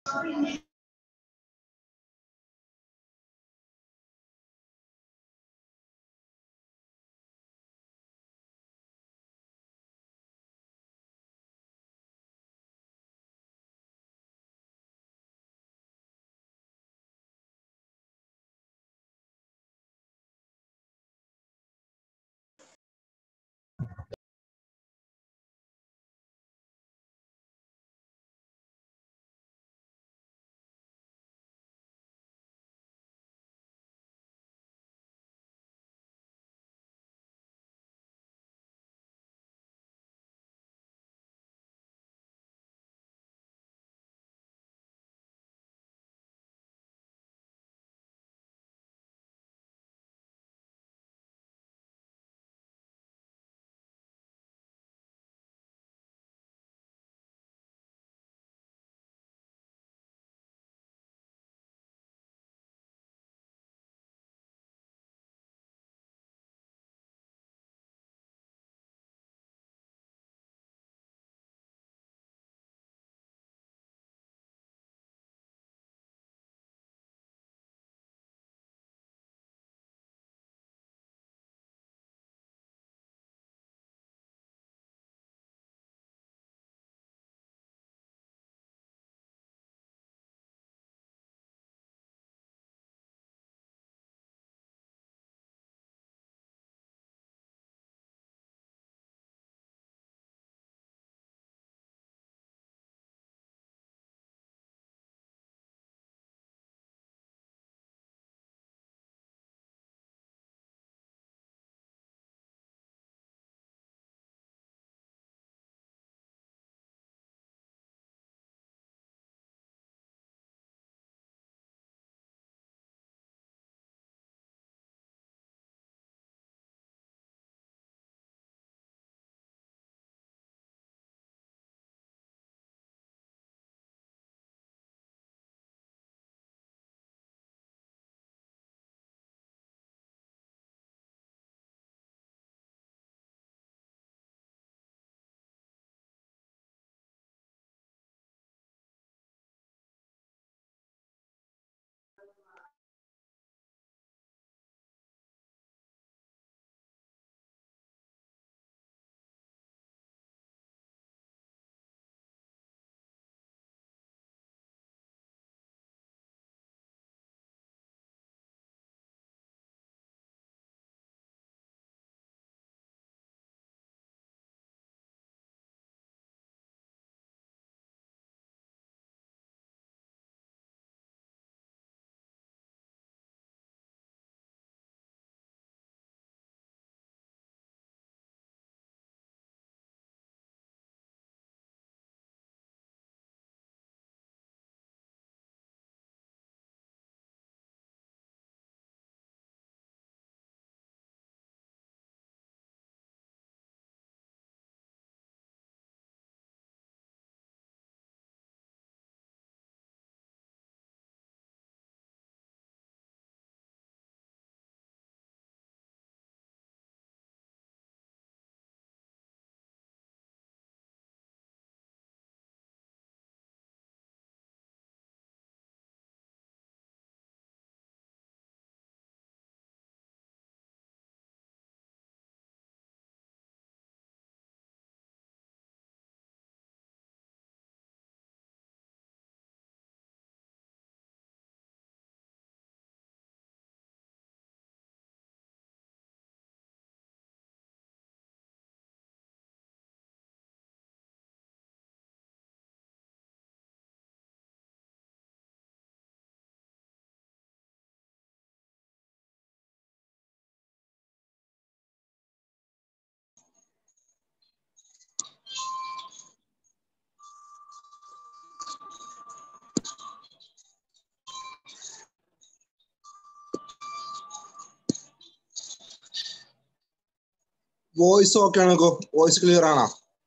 voice okay ആണോ voice clear ആണോ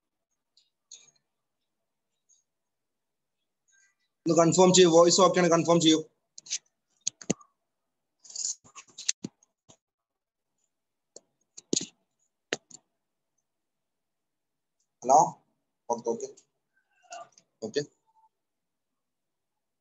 ഒന്ന് കൺഫേം ചെയ്യൂ വോയിസ് ഓക്കെ ആണ് കൺഫേം ചെയ്യൂ ഹലോ ഓക്കെ ഓക്കെ ഓക്കെ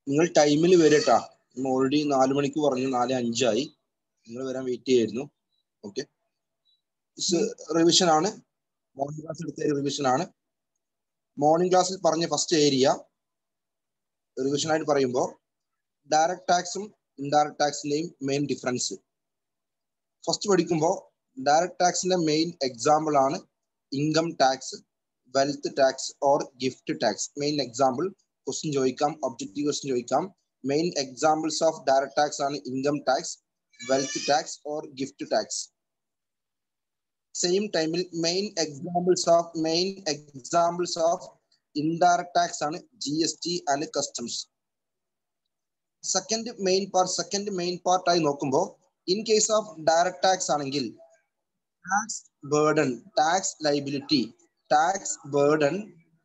നിങ്ങൾ ടൈമിൽ വരട്ടാ ഓൾറെഡി നാല് മണിക്ക് പറഞ്ഞു നാല് അഞ്ചായി നിങ്ങൾ വരാൻ വെയിറ്റ് ചെയ്യായിരുന്നു ഓക്കെ റിവിഷൻ ആണ് മോർണിംഗ് ക്ലാസ് എടുത്ത റിവിഷൻ ആണ് മോർണിംഗ് ക്ലാസ്സിൽ പറഞ്ഞ ഫസ്റ്റ് ഏരിയ റിവിഷൻ ആയിട്ട് പറയുമ്പോൾ ഡയറക്ട് ടാക്സും ഇൻഡയറക്ട് ടാക്സിന്റെയും മെയിൻ ഡിഫറൻസ് ഫസ്റ്റ് പഠിക്കുമ്പോൾ ഡയറക്ട് ടാക്സിന്റെ മെയിൻ എക്സാമ്പിൾ ആണ് income tax wealth tax or gift tax main example question ചോദിക്കാം ഒബ്ജക്റ്റീവ് ക്വസ്റ്റ്യൻ ചോദിക്കാം main examples of direct tax ആണ് income tax wealth tax or gift tax same ടൈമിൽ main examples of main examples of indirect tax ആണ് G S T and customs second main part second main പാർട്ടായി നോക്കുമ്പോൾ in case of direct tax ആണെങ്കിൽ tax burden tax liability tax burden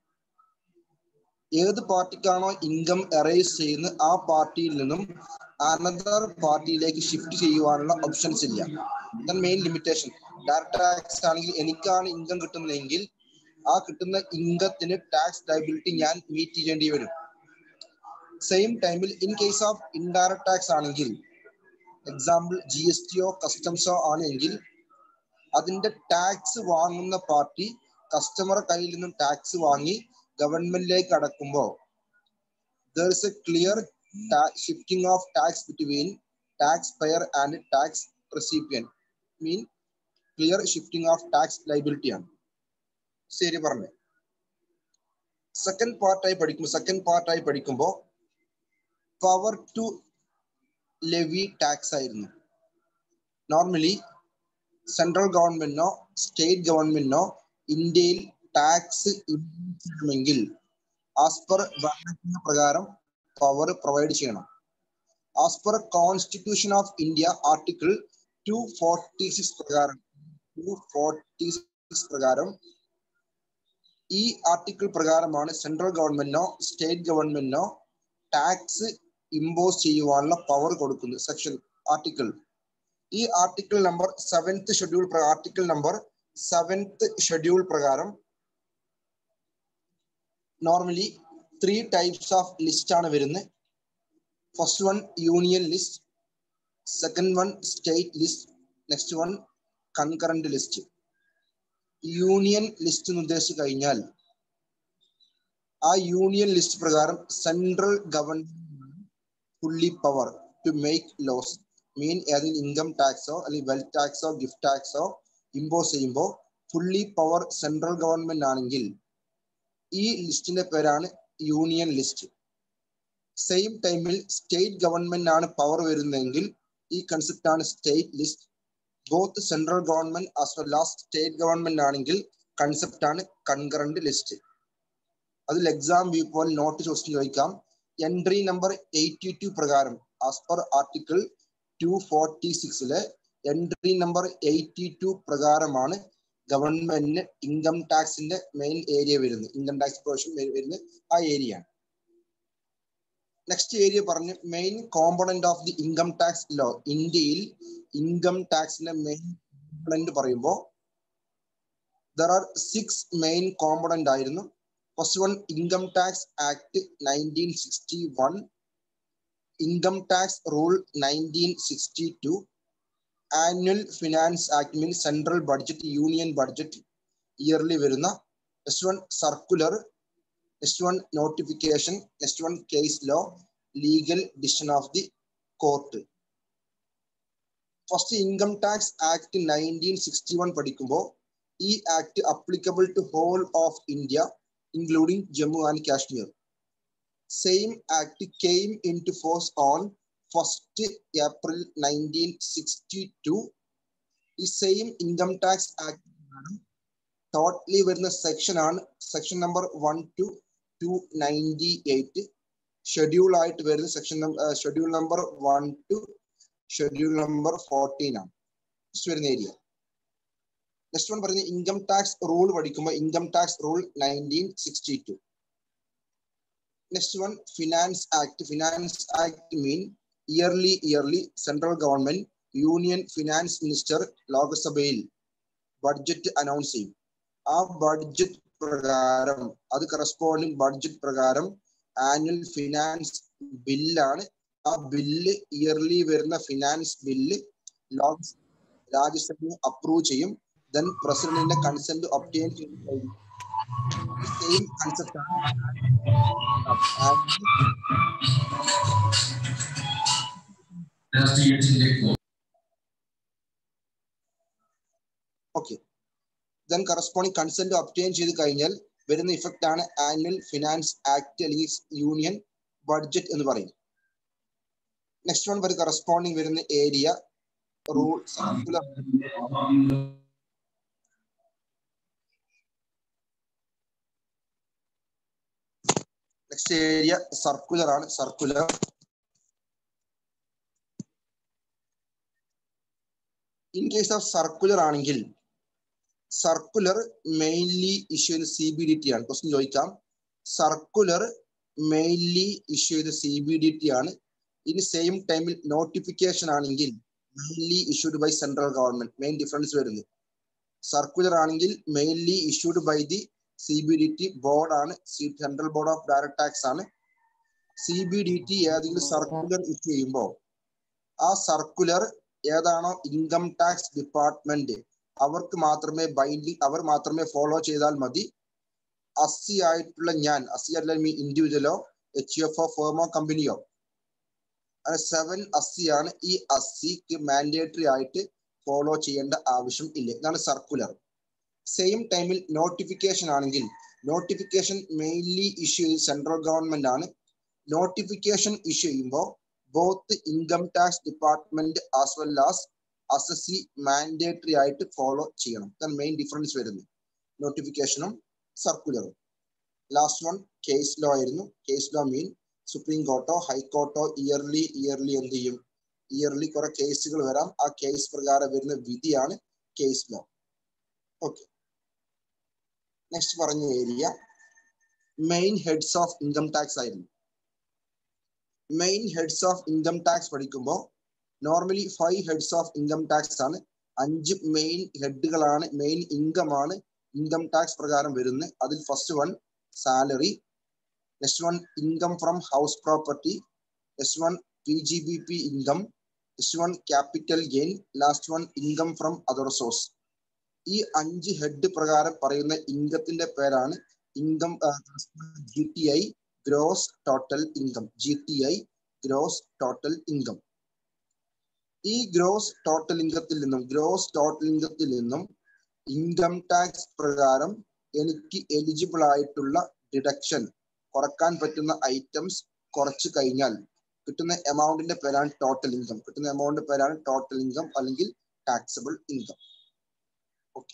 ഏത് പാർട്ടിക്കാണോ income errors ചെയ്യുന്ന ആ പാർട്ടിയിൽ നിന്നും അനദർ പാർട്ടിയിലേക്ക് ഷിഫ്റ്റ് ചെയ്യുവാനുള്ള ഓപ്ഷൻസ് ഇല്ല ഇതാണ് മെയിൻ ലിമിറ്റേഷൻ ഡയറക്ട് ടാക്സ് ആണെങ്കിൽ എനിക്കാണ് ഇൻകം കിട്ടുന്നതെങ്കിൽ ആ കിട്ടുന്ന ഇൻകത്തിന് ടാക്സ് ലൈബിലിറ്റി ഞാൻ മീറ്റ് ചെയ്യേണ്ടി വരും സെയിം ടൈമിൽ in case of indirect tax ആണെങ്കിൽ എക്സാമ്പിൾ ജി എസ് ടിയോ കസ്റ്റംസോ ആണെങ്കിൽ അതിന്റെ ടാക്സ് വാങ്ങുന്ന പാർട്ടി കസ്റ്റമർ കയ്യിൽ നിന്നും ടാക്സ് വാങ്ങി ഗവൺമെന്റിലേക്ക് അടക്കുമ്പോൾ there is a clear shifting of tax between tax payer and tax recipient mean clear shifting of tax liability ആണ് ശരി പറഞ്ഞു സെക്കൻഡ് പാർട്ടായി പഠിക്കുമ്പോൾ സെക്കൻഡ് പാർട്ടായി പഠിക്കുമ്പോൾ പവർ ടു ലെവി ടാക്സ് ആയിരുന്നു നോർമലി സെൻട്രൽ ഗവൺമെന്റിനോ സ്റ്റേറ്റ് ഗവൺമെന്റിനോ ഇന്ത്യയിൽ ടാക്സ് ചെയ്യണമെങ്കിൽ ആസ് പെർ ഭരണഘടന പ്രകാരം പവർ പ്രൊവൈഡ് ചെയ്യണം as per constitution of India article two forty six പ്രകാരം ടു ഫോർട്ടി സിക്സ് പ്രകാരം ഈ ആർട്ടിക്കിൾ പ്രകാരമാണ് സെൻട്രൽ ഗവൺമെന്റിനോ സ്റ്റേറ്റ് ഗവൺമെന്റിനോ ടാക്സ് ഇമ്പോസ് ചെയ്യുവാനുള്ള പവർ കൊടുക്കുന്നത് സെക്ഷൻ ആർട്ടിക്കിൾ ഈ article number seventh schedule article number seventh schedule പ്രകാരം normally three types of list ആണ് വരുന്നത് first one union list second one state list next one concurrent list union list എന്ന് ഉദ്ദേശിച്ചു കഴിഞ്ഞാൽ ആ യൂണിയൻ ലിസ്റ്റ് പ്രകാരം central government fully power to make laws mean ഏതെങ്കിലും income ടാക്സോ അല്ലെങ്കിൽ വെൽത്ത് ടാക്സോ ഗിഫ്റ്റ് ടാക്സോ ഇമ്പോസ് ചെയ്യുമ്പോൾ ഫുള്ളി പവർ സെൻട്രൽ ഗവൺമെന്റ് ആണെങ്കിൽ ഈ ലിസ്റ്റിന്റെ പേരാണ് യൂണിയൻ ലിസ്റ്റ് സെയിം ടൈമിൽ സ്റ്റേറ്റ് ഗവൺമെന്റ് ആണ് പവർ വരുന്നതെങ്കിൽ ഈ കൺസെപ്റ്റ് ആണ് state list both central government as well as state government ആണെങ്കിൽ കൺസെപ്റ്റ് ആണ് കൺകറന്റ് ലിസ്റ്റ് അതിൽ എക്സാം വ്യൂ പോലെ നോട്ട് ക്വസ്റ്റ്യൻ ചോദിക്കാം എൻട്രി നമ്പർ എയ്റ്റി ടു പ്രകാരം as per article two forty സിക്സിലെ എൻട്രി നമ്പർ എയ്റ്റി ടു പ്രകാരമാണ് ഗവൺമെന്റിന് ഇൻകം ടാക്സിന്റെ മെയിൻ ഏരിയ വരുന്നത് ഇൻകം ടാക്സ് പ്രൊവിഷൻ വരുന്നത് ആ ഏരിയ ആണ് നെക്സ്റ്റ് ഏരിയ പറഞ്ഞു main component of the income tax law ഇന്ത്യയിൽ ഇൻകം ടാക്സിന്റെ മെയിൻ കോമ്പണന്റ് പറയുമ്പോൾ there are six main component ആയിരുന്നു first one income tax act nineteen sixty one income tax rule nineteen sixty two annual finance act mean central budget union budget yearly വരുന്ന next one circular next one notification next one case law legal decision of the court first income tax act nineteen sixty one പഠിക്കുമ്പോൾ ഈ act applicable to whole of India including Jammu and Kashmir same act came into force on first April nineteen sixty two ഈ same income tax act totally വരുന്ന section ആണ് section number one two two ninety eight schedule ആയിട്ട് വരുന്ന section schedule number one two schedule number fourteen ആണ് വരുന്ന area next one പറയുന്നത് income tax rule പഠിക്കുമ്പോൾ income tax rule nineteen sixty two next one finance act finance act മീൻ yearly yearly central government union finance minister ലോക്സഭയിൽ budget announce ചെയ്യും ആ budget പ്രകാരം അത് corresponding budget പ്രകാരം ആനുവൽ ഫിനാൻസ് ബില്ലാണ് ആ ബില്ല് ഇയർലി വരുന്ന ഫിനാൻസ് ബില്ല് ലോക്സ് രാജ്യസഭ അപ്രൂവ് ചെയ്യും ദെൻ പ്രസിഡന്റിന്റെ കൺസെന്റ് ഒപ്റ്റെയിൻ ചെയ്ത് കഴിഞ്ഞു സെയിം കൺസെപ്റ്റ് ആണ് okay then corresponding consent obtain ചെയ്ത് കഴിഞ്ഞാൽ വരുന്ന ഇഫക്റ്റ് ആണ് ആനുവൽ ഫിനാൻസ് ആക്ട് അല്ലെങ്കിൽ യൂണിയൻ ബഡ്ജറ്റ് എന്ന് പറയും നെക്സ്റ്റ് വൺ വരെ കറസ്പോണ്ടിങ് വരുന്ന area rule circular next area circular ആണ് circular in case of circular ആണെങ്കിൽ സർക്കുലർ മെയിൻലി ഇഷ്യൂ ചെയ്ത് സി ബി ഡി ടി ആണ് ക്വസ്റ്റ്യൻ ചോദിക്കാം സർക്കുലർ മെയിൻലി ഇഷ്യൂ ചെയ്ത് സി ബി ഡി ടി ആണ് ഇനി സെയിം ടൈമിൽ നോട്ടിഫിക്കേഷൻ ആണെങ്കിൽ mainly issued by central government main difference വരുന്നത് സർക്കുലർ ആണെങ്കിൽ mainly issued by the C B D T board ആണ് central board of direct tax ആണ് C B D T ഏതെങ്കിലും circular issue ചെയ്യുമ്പോൾ ആ സർക്കുലർ ഏതാണോ ഇൻകം ടാക്സ് ഡിപ്പാർട്ട്മെന്റ് അവർക്ക് മാത്രമേ ബൈൻഡിങ് അവർ മാത്രമേ ഫോളോ ചെയ്താൽ മതി അസി ആയിട്ടുള്ള ഞാൻ അസി അല്ല മീ ഇൻഡിവിജ്വലോ എച്ച് എഫ് ഒ ഫേമോ കമ്പനിയോ അങ്ങനെ സെവൻ അസി ആണ് ഈ അസിക്ക് മാൻഡേറ്ററി ആയിട്ട് ഫോളോ ചെയ്യേണ്ട ആവശ്യം ഇല്ല ഇതാണ് സർക്കുലർ സെയിം ടൈമിൽ നോട്ടിഫിക്കേഷൻ ആണെങ്കിൽ നോട്ടിഫിക്കേഷൻ മെയിൻലി ഇഷ്യൂ ചെയ്ത് സെൻട്രൽ ഗവൺമെന്റ് ആണ് നോട്ടിഫിക്കേഷൻ ഇഷ്യൂ ചെയ്യുമ്പോൾ both income tax department as well as assessee mandatory ആയിട്ട് ഫോളോ ചെയ്യണം ഇതാണ് മെയിൻ ഡിഫറൻസ് വരുന്നത് നോട്ടിഫിക്കേഷനും സർക്കുലറും ലാസ്റ്റ് വൺ കേസ് ലോ ആയിരുന്നു കേസ് ലോ മീൻ സുപ്രീം കോർട്ടോ ഹൈക്കോർട്ടോ ഇയർലി ഇയർലി എന്ത് ചെയ്യും ഇയർലി കുറെ കേസുകൾ വരാം ആ കേസ് പ്രകാരം വരുന്ന വിധിയാണ് കേസ് ലോ ഓക്കെ നെക്സ്റ്റ് പറഞ്ഞ area main heads of income tax ആയിരുന്നു main heads of income tax പഠിക്കുമ്പോൾ normally five heads of income tax ആണ് അഞ്ച് മെയിൻ ഹെഡുകളാണ് മെയിൻ ഇൻകം ആണ് ഇൻകം ടാക്സ് പ്രകാരം വരുന്നത് അതിൽ first one salary next one income from house property next one P G B P income next one capital gain last one income from other source ഈ അഞ്ച് head പ്രകാരം പറയുന്ന ഇൻകത്തിന്റെ പേരാണ് income G T I gross total income G T I gross total income ഈ gross total ഇൻകത്തിൽ നിന്നും gross total ഇൻകത്തിൽ നിന്നും ഇൻകം ടാക്സ് പ്രകാരം എനിക്ക് എലിജിബിൾ ആയിട്ടുള്ള ഡിഡക്ഷൻ കുറക്കാൻ പറ്റുന്ന ഐറ്റംസ് കുറച്ച് കഴിഞ്ഞാൽ കിട്ടുന്ന എമൗണ്ടിന്റെ പേരാണ് ടോട്ടൽ ഇൻകം കിട്ടുന്ന എമൗണ്ടിന്റെ പേരാണ് ടോട്ടൽ ഇൻകം അല്ലെങ്കിൽ taxable income okay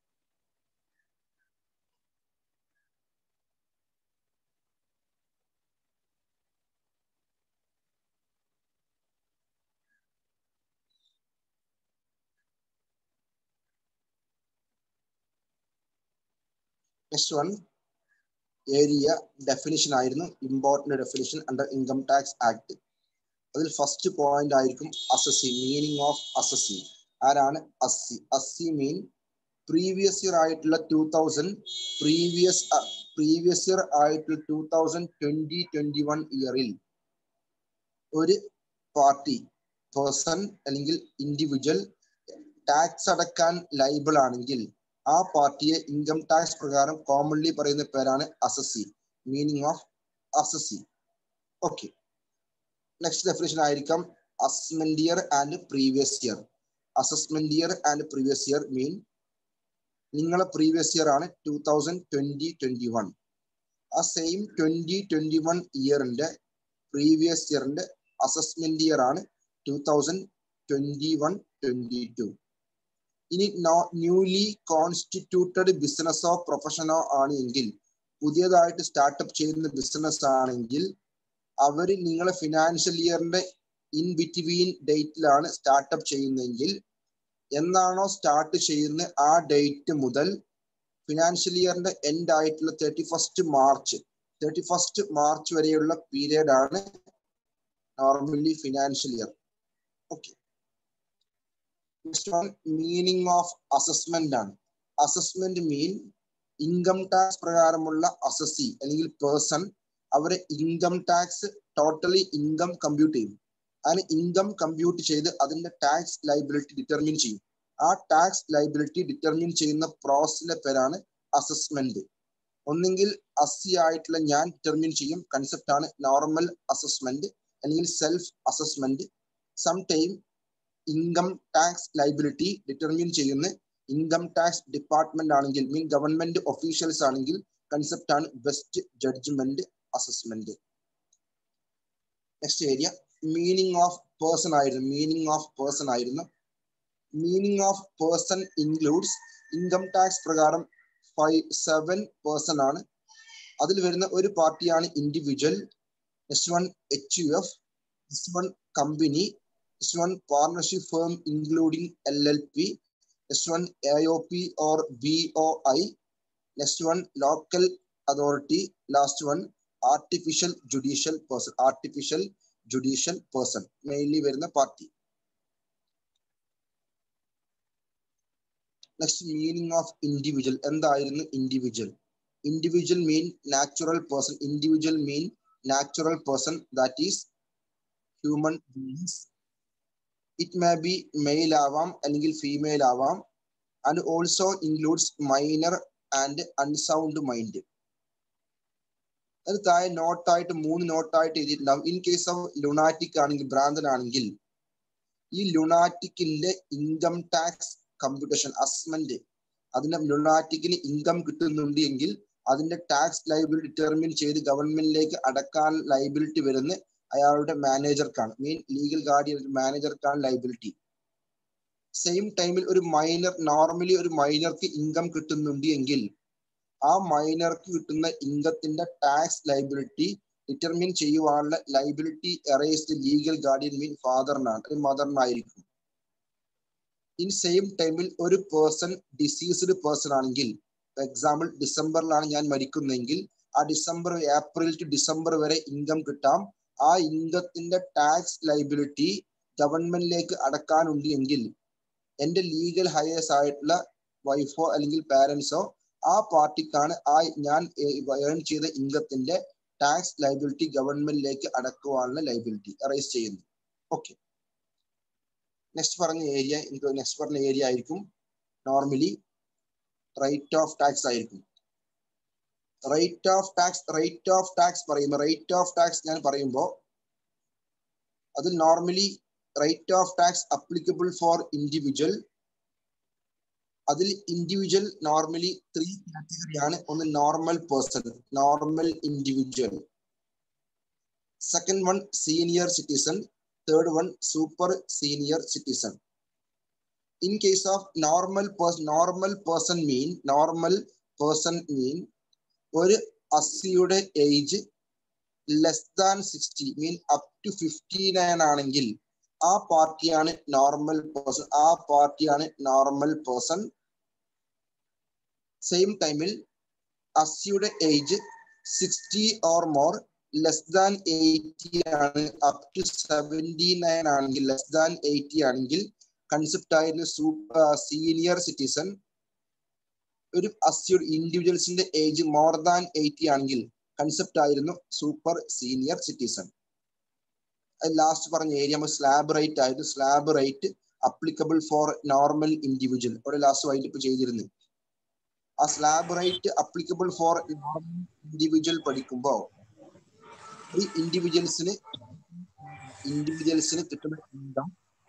next one area definition ആയിരുന്നു important definition under income tax act അതിൽ ഫസ്റ്റ് പോയിന്റ് ആയിരിക്കും അസസി മീനിങ് ഓഫ് അസസി ആരാണ് assessee assessee mean previous year ആയിട്ടുള്ള two thousand previous previous year ആയിട്ടുള്ള two thousand twenty twenty one ഇയറിൽ ഒരു party person അല്ലെങ്കിൽ individual tax അടക്കാൻ liable ആണെങ്കിൽ ആ പാർട്ടിയെ ഇൻകം ടാക്സ് പ്രകാരം കോമൺലി പറയുന്ന പേരാണ് assessee meaning of assessee okay next definition ആയിരിക്കാം assessment year and previous year assessment year and previous year mean നിങ്ങളെ പ്രീവിയസ് ഇയർ ആണ് two thousand twenty twenty one ആ സെയിം ട്വന്റി ട്വന്റി വൺ ഇയറിന്റെ previous ഇയറിന്റെ assessment year ആണ് two thousand twenty one twenty two ഇനി newly constituted ബിസിനസ്സോ പ്രൊഫഷനോ ആണ് എങ്കിൽ പുതിയതായിട്ട് സ്റ്റാർട്ടപ്പ് ചെയ്യുന്ന ബിസിനസ് ആണെങ്കിൽ അവർ നിങ്ങളെ ഫിനാൻഷ്യൽ ഇയറിന്റെ ഇൻ ബിറ്റ്വീൻ ഡേറ്റിലാണ് സ്റ്റാർട്ടപ്പ് ചെയ്യുന്നതെങ്കിൽ എന്നാണോ സ്റ്റാർട്ട് ചെയ്യുന്ന ആ ഡേറ്റ് മുതൽ ഫിനാൻഷ്യൽ ഇയറിന്റെ എൻഡ് ആയിട്ടുള്ള thirty first March thirty first March വരെയുള്ള പീരിയഡ് ആണ് normally financial year okay next one meaning of assessment ആണ് അസസ്മെന്റ് മീൻ ഇൻകം ടാക്സ് പ്രകാരമുള്ള അസസി അല്ലെങ്കിൽ പേഴ്സൺ അവരെ income tax totally income compute ചെയ്യും അങ്ങനെ ഇൻകം കമ്പ്യൂട്ട് ചെയ്ത് അതിന്റെ ടാക്സ് ലൈബിലിറ്റി ഡിറ്റർമിൻ ചെയ്യും ആ ടാക്സ് ലൈബിലിറ്റി ഡിറ്റർമിൻ ചെയ്യുന്ന പ്രോസസ്സിന്റെ പേരാണ് അസസ്മെന്റ് ഒന്നെങ്കിൽ അസി ആയിട്ടുള്ള ഞാൻ ഡിറ്റർമിൻ ചെയ്യും കൺസെപ്റ്റ് ആണ് നോർമൽ അസസ്മെന്റ് അല്ലെങ്കിൽ self assessment some time income tax liability determine ചെയ്യുന്ന ഇൻകം ടാക്സ് ഡിപ്പാർട്ട്മെന്റ് ആണെങ്കിൽ മീൻ ഗവൺമെന്റ് ഒഫീഷ്യൽസ് ആണെങ്കിൽ കൺസെപ്റ്റ് ആണ് best judgement assessment next area meaning of person ആയിരുന്നു മീനിങ് ഓഫ് പേഴ്സൺ ആയിരുന്നു meaning of person includes income tax പ്രകാരം five seven person ആണ് അതിൽ വരുന്ന ഒരു പാർട്ടിയാണ് individual next one H U F next one company next one partnership firm including L L P next one A O P or B O I next one local authority last one artificial judicial person artificial judicial person mainly വരുന്ന party next meaning of individual എന്തായിരുന്നു individual individual mean natural person individual mean natural person that is human beings it may be male ആവാം അല്ലെങ്കിൽ female ആവാം and also includes minor and unsound mind അത് താഴെ നോട്ടായിട്ട് മൂന്ന് നോട്ടായിട്ട് എഴുതിയിട്ടുണ്ടാവും ഇൻ കേസ് ഓഫ് ലുണാറ്റിക് ആണെങ്കിൽ ഭ്രാന്തനാണെങ്കിൽ ഈ ലുണാറ്റിക്കിന്റെ ഇൻകം ടാക്സ് കമ്പ്യൂട്ടേഷൻ അസ്മെന്റ് അതിന് ലുണാറ്റിക്കിന് ഇൻകം കിട്ടുന്നുണ്ട് എങ്കിൽ അതിന്റെ ടാക്സ് ലൈബിലിറ്റി ഡിറ്റർമിൻ ചെയ്ത് ഗവൺമെന്റിലേക്ക് അടക്കാൻ ലൈബിലിറ്റി വരുന്ന അയാളുടെ മാനേജർക്കാണ് മീൻ ലീഗൽ ഗാർഡിയൻ മാനേജർക്കാണ് ലൈബിലിറ്റി സെയിം ടൈമിൽ ഒരു മൈനർ നോർമലി ഒരു മൈനർക്ക് ഇൻകം കിട്ടുന്നുണ്ട് എങ്കിൽ ആ മൈനർക്ക് കിട്ടുന്ന ഇൻകത്തിന്റെ ടാക്സ് ലൈബിലിറ്റി ഡിറ്റർമിൻ ചെയ്യുവാനുള്ള liability erased legal guardian mean ഫാദറിനാണ് മദറിനായിരിക്കും ഇൻ സെയിം ടൈമിൽ ഒരു പേഴ്സൺ ഡിസീസ്ഡ് പേഴ്സൺ ആണെങ്കിൽ എക്സാമ്പിൾ ഡിസംബറിലാണ് ഞാൻ മരിക്കുന്നതെങ്കിൽ ആ ഡിസംബർ ഏപ്രിൽ ടു ഡിസംബർ വരെ ഇൻകം കിട്ടാം ആ ഇൻകത്തിന്റെ ടാക്സ് ലൈബിലിറ്റി ഗവൺമെന്റിലേക്ക് അടക്കാനുണ്ട് എങ്കിൽ എന്റെ ലീഗൽ ഹയേഴ്സ് ആയിട്ടുള്ള വൈഫോ അല്ലെങ്കിൽ പാരന്റ്സോ ആ പാർട്ടിക്കാണ് ആ ഞാൻ ഏൺ ചെയ്ത ഇൻകത്തിന്റെ ടാക്സ് ലൈബിലിറ്റി ഗവൺമെന്റിലേക്ക് അടക്കുവാനുള്ള ലൈബിലിറ്റി അറൈസ് ചെയ്യുന്നു ഓക്കെ നെക്സ്റ്റ് പറഞ്ഞ ഏരിയ നെക്സ്റ്റ് പറഞ്ഞ ഏരിയ ആയിരിക്കും നോർമലി റേറ്റ് ഓഫ് ടാക്സ് ആയിരിക്കും rate of tax rate of tax പറയുമ്പോൾ റേറ്റ് ഓഫ് ടാക്സ് ഞാൻ പറയുമ്പോൾ അതിൽ normally rate of tax applicable for individual അതിൽ ഇൻഡിവിജ്വൽ നോർമലി ത്രീ കാറ്റഗറി ആണ് ഒന്ന് normal person normal individual second one senior citizen third one super senior citizen in case of normal person normal person mean normal person mean ഒരു അസിയുടെ age less than sixty mean up to fifty nine ആണെങ്കിൽ ആ പാർട്ടിയാണ് normal person ആ പാർട്ടിയാണ് normal person same ടൈമിൽ അസിയുടെ age sixty or more less than eighty ആണ് അപ് ടു സെവൻറ്റി നയൻ ആണെങ്കിൽ ലെസ് ദാൻ എയ്റ്റി ആണെങ്കിൽ കൺസെപ്റ്റ് ആയിരുന്നു സൂപ്പർ സീനിയർ സിറ്റിസൺ ഒരു അസ്യൂഡ് ഇൻഡിവിജ്വൽസിന്റെ ഏജ് മോർ ദാൻ എയ്റ്റി ആണെങ്കിൽ കൺസെപ്റ്റ് ആയിരുന്നു സൂപ്പർ സീനിയർ സിറ്റിസൺ ലാസ്റ്റ് പറഞ്ഞ ഏരിയ നമ്മൾ സ്ലാബ് റേറ്റ് ആയിരുന്നു slab rate applicable for normal individual അവിടെ ലാസ്റ്റ് വൈൻഡ് ഇപ്പ് ചെയ്തിരുന്നു ആ slab rate applicable for normal individual പഠിക്കുമ്പോൾ ഈ ഇൻഡിവിജ്വൽസിന് ഇൻഡിവിജ്വൽസിന് കിട്ടുന്ന ഇൻകം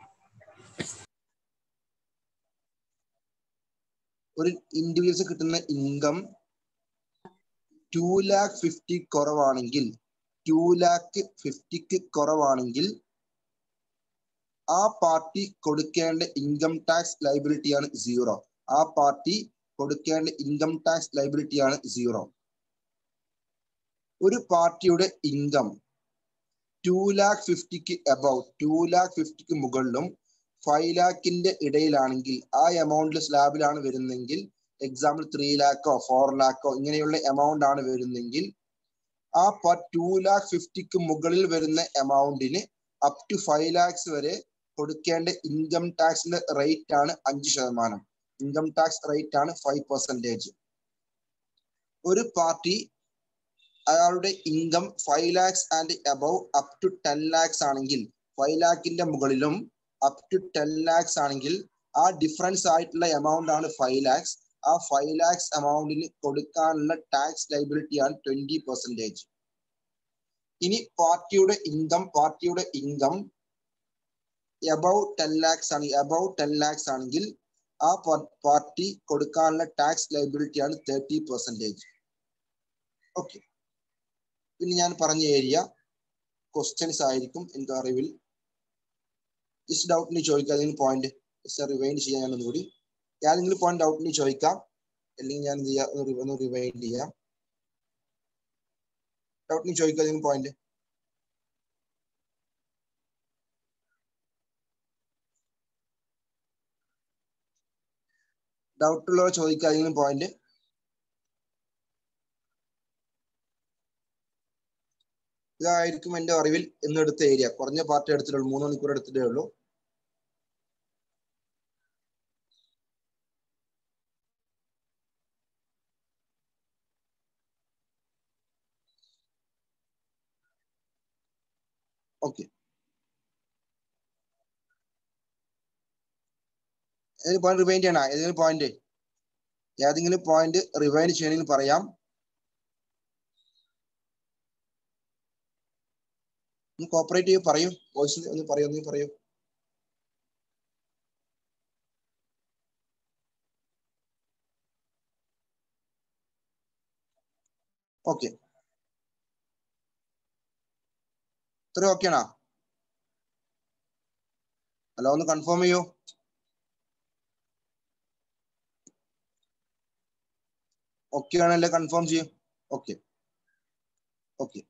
ഒരു ഇൻഡിവിജ്വൽസ് കിട്ടുന്ന ഇൻകം ടു ലാക്ക് ഫിഫ്റ്റി കുറവാണെങ്കിൽ ടു ലാക്ക് ഫിഫ്റ്റിക്ക് കുറവാണെങ്കിൽ ആ പാർട്ടി കൊടുക്കേണ്ട ഇൻകം ടാക്സ് ലൈബിലിറ്റിയാണ് സീറോ ആ പാർട്ടി കൊടുക്കേണ്ട ഇൻകം ടാക്സ് ലൈബിലിറ്റിയാണ് സീറോ ഒരു പാർട്ടിയുടെ ഇൻകം ടു ലാക്ക് ഫിഫ്റ്റിക്ക് അബൌവ് ടു ലാക്ക് ഫിഫ്റ്റിക്ക് മുകളിലും ഫൈവ് ലാക്കിന്റെ ഇടയിലാണെങ്കിൽ ആ എമൗണ്ടിൽ സ്ലാബിലാണ് വരുന്നതെങ്കിൽ എക്സാമ്പിൾ ത്രീ ലാക്കോ ഫോർ ലാക്കോ ഇങ്ങനെയുള്ള എമൗണ്ട് ആണ് വരുന്നെങ്കിൽ ആ ടു ലാക്ക് ഫിഫ്റ്റിക്ക് മുകളിൽ വരുന്ന എമൗണ്ടിന് അപ് ടു ഫൈവ് ലാക്സ് വരെ കൊടുക്കേണ്ട ഇൻകം ടാക്സിന്റെ റേറ്റ് ആണ് അഞ്ച് ശതമാനം ഇൻകം ടാക്സ് റേറ്റ് ആണ് ഫൈവ് പെർസെൻറ്റേജ് ഒരു പാർട്ടി അയാളുടെ income five lakhs and above up to ten lakhs ആണെങ്കിൽ ഫൈവ് ലാഖിന്റെ മുകളിലും അപ് ടു ടെൻ ലാക്സ് ആണെങ്കിൽ ആ ഡിഫറൻസ് ആയിട്ടുള്ള എമൗണ്ട് ആണ് ഫൈവ് ലാക്സ് ആ ഫൈവ് ലാക്സ് എമൗണ്ടിന് കൊടുക്കാനുള്ള ടാക്സ് ലൈബിലിറ്റി ആണ് ട്വന്റി പെർസെന്റേജ് ഇനി പാർട്ടിയുടെ ഇൻകം പാർട്ടിയുടെ ഇൻകം എബവ് ടെൻ ലാക്സ് ആണ് എബവ് ടെൻ ലാക്സ് ആണെങ്കിൽ ആ പാർട്ടി കൊടുക്കാനുള്ള ടാക്സ് ലൈബിലിറ്റി ആണ് തേർട്ടി പെർസെന്റേജ് ഓക്കെ പിന്നെ ഞാൻ പറഞ്ഞ ഏരിയ ക്വസ്റ്റ്യൻസ് ആയിരിക്കും എൻ്റെ അറിവിൽ ജസ്റ്റ് ഡൗട്ടിന് ചോദിക്കാം ഏതെങ്കിലും പോയിന്റ് ജസ്റ്റ് റിവൈൻഡ് ചെയ്യാൻ ഞാൻ ഒന്നുകൂടി ഏതെങ്കിലും പോയിന്റ് ഡൗട്ടിന് ചോദിക്കാം അല്ലെങ്കിൽ ഞാൻ എന്ത് ചെയ്യാം ഒന്ന് റിവൈൻഡ് ചെയ്യാം ഡൗട്ടിന് ചോദിക്കാം ഏതെങ്കിലും പോയിന്റ് ഡൗട്ട് ഉള്ളവർ ചോദിക്കുക ഏതെങ്കിലും പോയിന്റ് ഇതായിരിക്കും എന്റെ അറിവിൽ ഇന്ന് എടുത്ത ഏരിയ കുറഞ്ഞ പാർട്ടി എടുത്തിട്ടുള്ളൂ മൂന്ന് മണിക്കൂർ എടുത്തിട്ടേ ഉള്ളൂ ഓക്കെ ഏതെങ്കിലും പോയിന്റ് റിവൈൻഡ് ചെയ്യണ ഏതെങ്കിലും പോയിന്റ് ഏതെങ്കിലും പോയിന്റ് റിവൈൻഡ് ചെയ്യണമെങ്കിൽ പറയാം ഒന്ന് കോപ്പറേറ്റ് ചെയ്യൂ പറയൂ വോയിസ് ഒന്ന് പറയൂ ഒന്ന് പറയൂ ഓക്കെ ഇത്ര ഓക്കെയാണോ ഹലോ ഒന്ന് കൺഫേം ചെയ്യൂ ഓക്കെ ആണല്ലേ കൺഫേം ചെയ്യും ഓക്കെ ഓക്കെ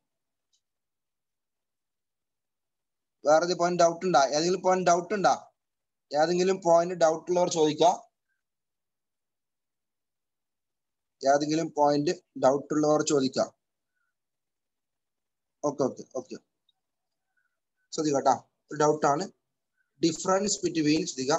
വേറെ പോയിന്റ് ഡൗട്ട് ഉണ്ടാ ഏതെങ്കിലും പോയിന്റ് ഡൗട്ട് ഉണ്ടാ ഏതെങ്കിലും പോയിന്റ് ഡൗട്ട് ഉള്ളവർ ചോദിക്കാം ഏതെങ്കിലും പോയിന്റ് ഡൗട്ട് ഉള്ളവർ ചോദിക്കാം ഓക്കെ ഓക്കെ ഓക്കെ ശ്രദ്ധിക്കട്ടാ ഡൗട്ട് ആണ് ഡിഫറൻസ് ബിറ്റ്വീൻ ശ്രദ്ധിക്ക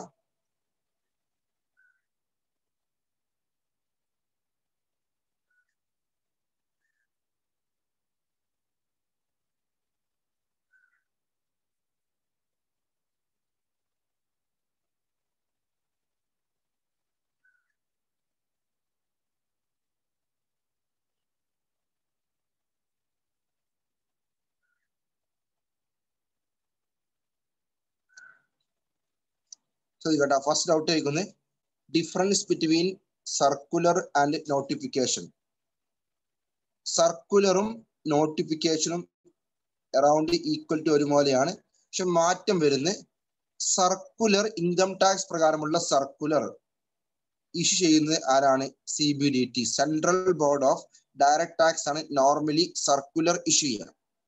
ശ്രദ്ധിക്കട്ടെ ഫസ്റ്റ് ഡൗട്ട് ചോദിക്കുന്നത് difference between circular and notification സർക്കുലറും നോട്ടിഫിക്കേഷനും അറൌണ്ട് ഈക്വൽ ടു ഒരുപോലെയാണ് പക്ഷെ മാറ്റം വരുന്നത് സർക്കുലർ ഇൻകം ടാക്സ് പ്രകാരമുള്ള സർക്കുലർ ഇഷ്യൂ ചെയ്യുന്നത് ആരാണ് C B D T central board of direct tax ആണ് നോർമലി സർക്കുലർ ഇഷ്യൂ ചെയ്യുക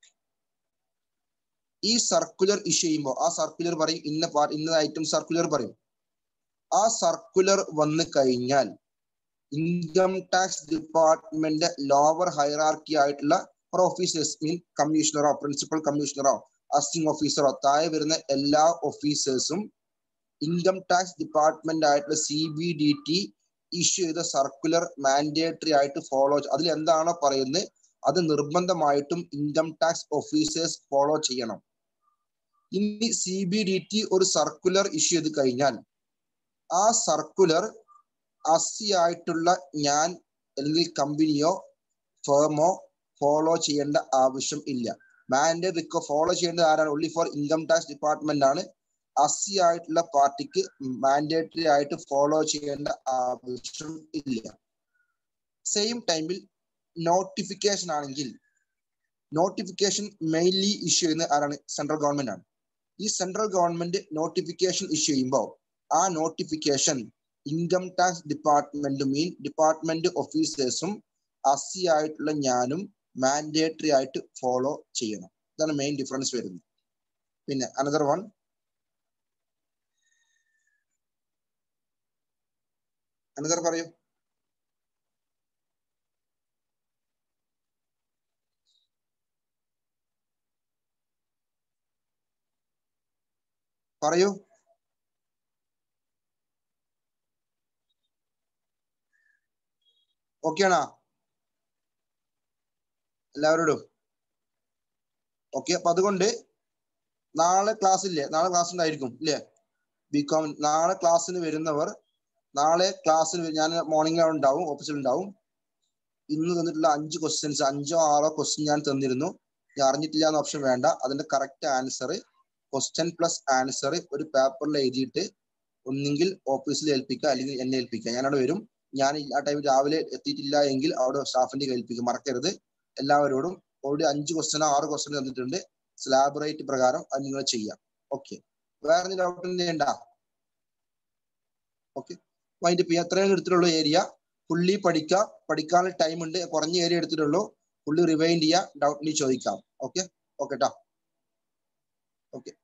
ഈ സർക്കുലർ ഇഷ്യൂ ചെയ്യുമ്പോൾ ആ സർക്കുലർ പറയും ഇന്ന പാർ ഇന്ന ഐറ്റം സർക്കുലർ പറയും ആ സർക്കുലർ വന്നു കഴിഞ്ഞാൽ income tax department lower hierarchy ആയിട്ടുള്ള ഓഫീസേഴ്സ് മീൻ കമ്മീഷണറോ പ്രിൻസിപ്പൽ കമ്മീഷണറോ അസിസ്റ്റന്റ് ഓഫീസറോ താഴെ വരുന്ന എല്ലാ ഓഫീസേഴ്സും ഇൻകം ടാക്സ് ഡിപ്പാർട്ട്മെന്റ് ആയിട്ടുള്ള C B D T issue ചെയ്ത സർക്കുലർ മാൻഡേറ്ററി ആയിട്ട് ഫോളോ അതിൽ എന്താണോ പറയുന്നത് അത് നിർബന്ധമായിട്ടും ഇൻകം ടാക്സ് ഓഫീസേഴ്സ് ഫോളോ ചെയ്യണം ഇനി സി ബി ഡി ടി ഒരു സർക്കുലർ ഇഷ്യൂ ചെയ്ത് കഴിഞ്ഞാൽ ആ സർക്കുലർ അസി ആയിട്ടുള്ള ഞാൻ അല്ലെങ്കിൽ കമ്പനിയോ ഫേമോ ഫോളോ ചെയ്യേണ്ട ആവശ്യം ഇല്ല മാൻഡേറ്റ് റിക്കോ ഫോളോ ചെയ്യേണ്ടത് ആരാണ് only for income tax department ആണ് അസി ആയിട്ടുള്ള പാർട്ടിക്ക് മാൻഡേറ്ററി ആയിട്ട് ഫോളോ ചെയ്യേണ്ട ആവശ്യം ഇല്ല സെയിം ടൈമിൽ നോട്ടിഫിക്കേഷൻ ആണെങ്കിൽ നോട്ടിഫിക്കേഷൻ മെയിൻലി ഇഷ്യൂ ചെയ്യുന്ന ആരാണ് സെൻട്രൽ ഗവൺമെന്റ് ആണ് ഈ സെൻട്രൽ ഗവൺമെന്റ് നോട്ടിഫിക്കേഷൻ ഇഷ്യൂ ചെയ്യുമ്പോൾ ആ notification income tax department mean department ഓഫീസേഴ്സും അസി ആയിട്ടുള്ള ഞാനും മാൻഡേറ്ററി ആയിട്ട് ഫോളോ ചെയ്യണം ഇതാണ് മെയിൻ ഡിഫറൻസ് വരുന്നത് പിന്നെ അനദർ വൺ അനദർ പറയൂ പറയൂ ഓക്കെയാണോ എല്ലാവരോടും ഓക്കെ അപ്പൊ അതുകൊണ്ട് നാളെ ക്ലാസ് ഇല്ലേ നാളെ ക്ലാസ് ഉണ്ടായിരിക്കും ഇല്ലേ ബികോം നാളെ ക്ലാസ്സിന് വരുന്നവർ നാളെ ക്ലാസ്സിന് ഞാൻ മോർണിംഗ് ഉണ്ടാവും ഓഫീസിൽ ഉണ്ടാവും ഇന്ന് തന്നിട്ടുള്ള അഞ്ച് ക്വസ്റ്റ്യൻസ് അഞ്ചോ ആറോ ക്വസ്റ്റ്യൻ ഞാൻ തന്നിരുന്നു ഞാൻ അറിഞ്ഞിട്ടില്ല എന്ന ഓപ്ഷൻ വേണ്ട അതിന്റെ correct answer question plus answer ഒരു പേപ്പറിൽ എഴുതിയിട്ട് ഒന്നെങ്കിൽ ഓഫീസിൽ ഏൽപ്പിക്കുക അല്ലെങ്കിൽ എന്നെ ഏൽപ്പിക്കുക ഞാനവിടെ വരും ഞാൻ ആ ടൈം രാവിലെ എത്തിയിട്ടില്ല എങ്കിൽ അവിടെ സ്റ്റാഫിന്റെ ഏൽപ്പിക്കും മറക്കരുത് എല്ലാവരോടും ഓൾറെഡി അഞ്ച് ക്വസ്റ്റ്യനോ ആറ് ക്വസ്റ്റ്യൻ തന്നിട്ടുണ്ട് സ്ലാബ് റേറ്റ് പ്രകാരം അത് നിങ്ങൾ ചെയ്യാം ഓക്കെ വേറെ ഡൗട്ട് ചെയ്യണ്ട ഓക്കെ അതിന്റെ പി എത്രയും എടുത്തിട്ടുള്ളൂ ഏരിയ ഫുള്ളി പഠിക്കുക പഠിക്കാനുള്ള ടൈം ഉണ്ട് കുറഞ്ഞ ഏരിയ എടുത്തിട്ടുള്ളൂ ഫുള്ളി റിവൈൻഡ് ചെയ്യുക ഡൗട്ടിന് ചോദിക്കാം ഓക്കെ ഓക്കെ ട്ടാ ഓക്കെ